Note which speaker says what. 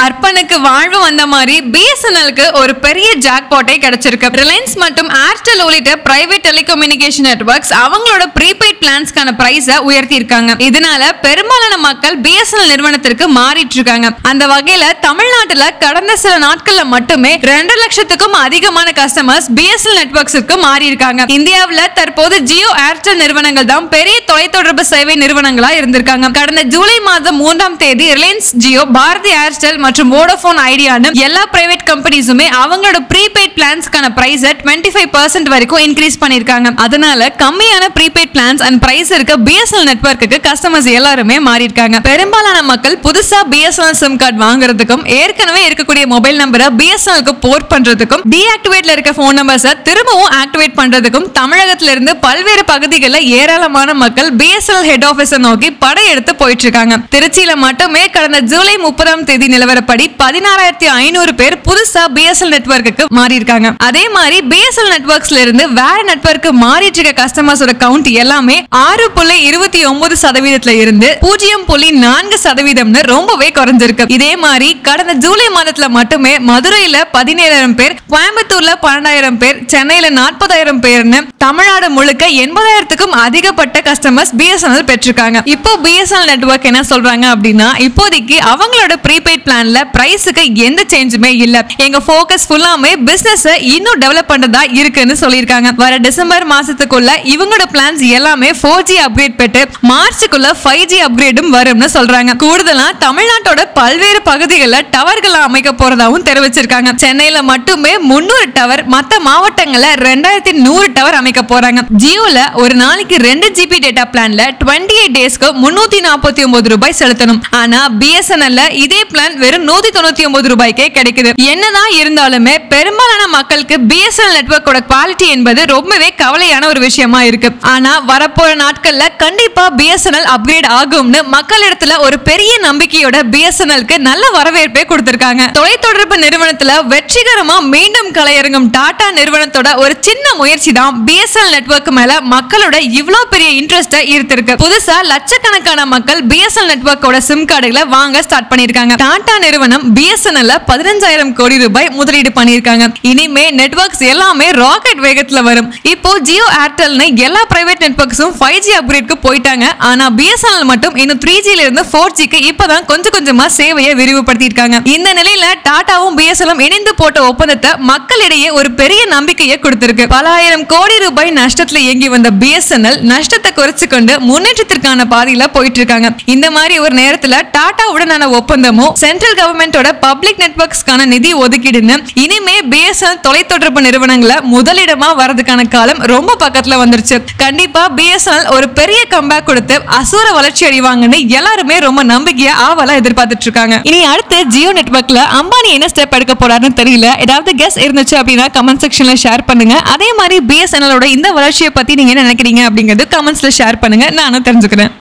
Speaker 1: அர்ப்பனுக்கு வாழ்வு வந்த மாதிரி பிஎஸ்என்எல்க்கு ஒரு பெரிய ஜாக்பாட்டே கிடைச்சிருக்கு ரிலையன்ஸ் மற்றும் ஏர்டெல் உள்ளிட்ட பிரைவேட் டெலிகம்யூனிகேஷன் நெட்வொர்க்ஸ் அவங்களோட ப்ரீபெய்ட் பிளான்ஸ்க்கான பிரைஸை உயர்த்தி இருக்காங்க இதனால பெரும்பாலான மக்கள் பிஎஸ்என்எல் நிறுவனத்திற்கு மாறிட்டு இருக்காங்க அந்த வகையில தமிழ்நாட்டுல கடந்த சில நாட்கள்ல மட்டுமே ரெண்டு லட்சத்துக்கும் அதிகமான கஸ்டமர்ஸ் பிஎஸ்என்எல் நெட்வொர்க்ஸுக்கு மாறி இருக்காங்க இந்தியாவுல தற்போது ஜியோ ஏர்டெல் நிறுவனங்கள் தான் பெரிய தொலைத்தொடர்பு சேவை நிறுவனங்களா இருந்திருக்காங்க கடந்த ஜூலை மாதம் மூன்றாம் தேதி ரிலையன்ஸ் ஜியோ பாரதி ஏர்டெல் மற்றும் வோடோஃபோன் ஐடியான்னு எல்லா பிரைவேட் கம்பெனிஸுமே அவங்களோட ப்ரீபெய்ட் பிளான்ஸ்க்கான பிரைஸை டுவெண்ட்டி ஃபைவ் பர்சன்ட் வரைக்கும் இன்க்ரீஸ் பண்ணிருக்காங்க அதனால கம்மியான ப்ரீபெய்ட் பிளான்ஸ் அண்ட் பிரைஸ் இருக்க பிஎஸ்எல் நெட்வொர்க்குக்கு கஸ்டமர்ஸ் எல்லாருமே மாறி இருக்காங்க பெரும்பாலான மக்கள் புதுசா பிஎஸ்எல் சிம் கார்டு வாங்குறதுக்கும் ஏற்கனவே இருக்கக்கூடிய மொபைல் நம்பரை பிஎஸ்எல்க்கு போர்ட் பண்றதுக்கும் டீஆக்டிவேட்ல இருக்க ஃபோன் நம்பர்ஸை திரும்பவும் ஆக்டிவேட் பண்றதுக்கும் தமிழகத்துல இருந்து பல்வேறு பகுதிகளில் ஏராளமான மக்கள் பிஎஸ்எல் ஹெட் ஆபீஸை நோக்கி படையெடுத்து போயிட்டு இருக்காங்க திருச்சியில மட்டுமே கடந்த ஜூலை முப்பதாம் தேதி நிலவரப்படி பதினாறாயிரத்தி ஐநூறு பேர் புதுசா பிஎஸ்எல் நெட்வொர்க்குக்கு மாறி இருக்காங்க அதே மாதிரி பிஎஸ்எல் நெட்வொர்க்ஸ்ல இருந்து வேற நெட்வொர்க்கு மாறிட்டு இருக்க கஸ்டமர்ஸோட கவுண்ட் எல்லாமே ஆறு புள்ளி இருபத்தி ஒன்பது சதவீதத்துல இருந்து பூஜ்ஜியம் புள்ளி நான்கு சதவீதம்னு ரொம்பவே குறைஞ்சிருக்கு இதே மாதிரி கடந்த ஜூலை மாதத்துல மட்டுமே மதுரையில பதினேழாயிரம் பேர் கோயம்புத்தூர்ல பன்னெண்டாயிரம் பேர் சென்னையில நாற்பதாயிரம் பேர்னு தமிழ்நாடு முழுக்க எண்பதாயிரத்துக்கும் அதிகப்பட்ட கஸ்டமர்ஸ் பிஎஸ்என்எல் பெற்றிருக்காங்க இப்போ பிஎஸ்என்எல் நெட்வொர்க் என்ன சொல்றாங்க அப்படின்னா இப்போதைக்கு அவங்களோட ப்ரீபெய்ட் பிளான்ல பிரைஸுக்கு எந்த சேஞ்சுமே இல்ல எங்க ஃபோக்கஸ் ஃபுல்லாமே பிசினஸ் இன்னும் டெவலப் பண்றதா இருக்குன்னு சொல்லியிருக்காங்க வர டிசம்பர் மாசத்துக்குள்ள இவங்களோட பிளான்ஸ் எல்லாமே ஃபோர் ஜி அப்கிரேட் பெற்று மார்ச்சுக்குள்ள ஃபைவ் ஜி அப்கிரேடும் வரும்னு சொல்றாங்க கூடுதலா தமிழ்நாட்டோட பல்வேறு பகுதிகளில் டவர்கள் அமைக்க போறதாவும் தெரிவிச்சிருக்காங்க சென்னையில மட்டுமே முன்னூறு டவர் மத்த மாவட்டங்கள்ல ரெண்டாயிரத்தி நூறு டவர் அமைக்க போறாங்க ஜியோல ஒரு நாளைக்கு ரெண்டு ஜிபி டேட்டா பிளான்ல டுவெண்ட்டி எயிட் டேஸ்க்கு முன்னூத்தி நாற்பத்தி ஒன்பது ரூபாய் செலுத்தணும் ஆனா பிஎஸ்என்எல்ல இதே பிளான் வெறும் நூத்தி தொண்ணூத்தி ஒன்பது ரூபாய்க்கே கிடைக்குது என்னதான் இருந்தாலுமே பெரும்பாலான மக்களுக்கு பிஎஸ்என்எல் நெட்வொர்க்கோட குவாலிட்டி என்பது ரொம்பவே கவலையான ஒரு விஷயமா இருக்கு ஆனா வரப்போற நாட்கள்ல கண்டிப்பா பிஎஸ்என்எல் அப்கிரேட் ஆகும்னு மக்களிடத்துல ஒரு பெரிய நம்பிக்கையோட பிஎஸ்என்எல்க்கு நல்ல வரவேற்பை கொடுத்திருக்காங்க தொலைத்தொடர்பு நிறுவனத்துல வெற்றிகரமா மீண்டும் கலையிறங்கும் டாடா நிறுவனத்தோட ஒரு சின்ன முயற்சி தான் பிஎஸ்என்எல் நெட்வொர்க் மேல மக்களோட இவ்ளோ பெரிய இன்ட்ரெஸ்ட ஈர்த்திருக்கு புதுசா லட்சக்கணக்கான மக்கள் பிஎஸ்என்எல் நெட்வொர்க்கோட சிம் கார்டுகளை வாங்க ஸ்டார்ட் பண்ணிருக்காங்க டாடா நிறுவனம் பிஎஸ்என்எல் பதினஞ்சாயிரம் கோடி ரூபாய் முதலீடு பண்ணிருக்காங்க இனிமே நெட்வொர்க்ஸ் எல்லாமே ராக்கெட் வேகத்துல வரும் இப்போ ஜியோ ஏர்டெல்னு எல்லா பிரைவேட் நெட்வொர்க்ஸும் ஃபைவ் ஜி அப்கிரேட்க்கு போயிட்டாங்க ஆனா பிஎஸ்என்எல் மட்டும் இன்னும் த்ரீ ஜில இருந்து ஃபோர் ஜிக்கு இப்பதான் கொஞ்சம் கொஞ்சமா சேவையை விரிவுபடுத்தியிருக்காங்க இந்த நிலையில டாடாவும் பிஎஸ்என்எல் இணைந்து போட்ட ஒப்பந்தத்தை மக்களிடையே ஒரு பெரிய நம்பிக்கையை கொடுத்திருக்கு பல ஆயிரம் கோடி ரூபாய் நஷ்டத்துல இயங்கி வந்த பிஎஸ்என்எல் நஷ்டத்தை குறைச்சு கொண்டு முன்னேற்றத்திற்கான பாதையில போயிட்டு இருக்காங்க இந்த மாதிரி ஒரு நேரத்துல டாடா உடனான ஒப்பந்தமும் சென்ட்ரல் கவர்மெண்டோட பப்ளிக் நெட்வொர்க்ஸ்க்கான நிதி ஒதுக்கீடுன்னு இனிமே பிஎஸ்என்எல் தொலைத்தொடர்பு நிறுவனங்களை முதலிடமா வரதுக்கான காலம் ரொம்ப பக்கத்துல வந்துருச்சு கண்டிப்பா பிஎஸ்என்எல் ஒரு பெரிய கம்பேக் கொடுத்து அசூர வளர்ச்சி அடைவாங்கன்னு எல்லாருமே ரொம்ப நம்பிக்கையா ஆவலா எதிர்பார்த்துட்டு இருக்காங்க இனி அடுத்து ஜியோ நெட்வொர்க்ல அம்பானி என்ன ஸ்டெப் எடுக்க போறாருன்னு தெரியல ஏதாவது கெஸ் இருந்துச்சு அப்படின்னா கமெண்ட் செக்ஷன்ல ஷேர் பண்ணுங்க அதே மாதிரி பிஎஸ்என்எலோட இந்த வளர்ச்சியை பத்தி நீங்க என்ன நினைக்கிறீங்க அப்படிங்கிறது கமெண்ட்ஸ்ல ஷேர் பண்ணுங்க நானும் தெரிஞ்சுக்கிறேன்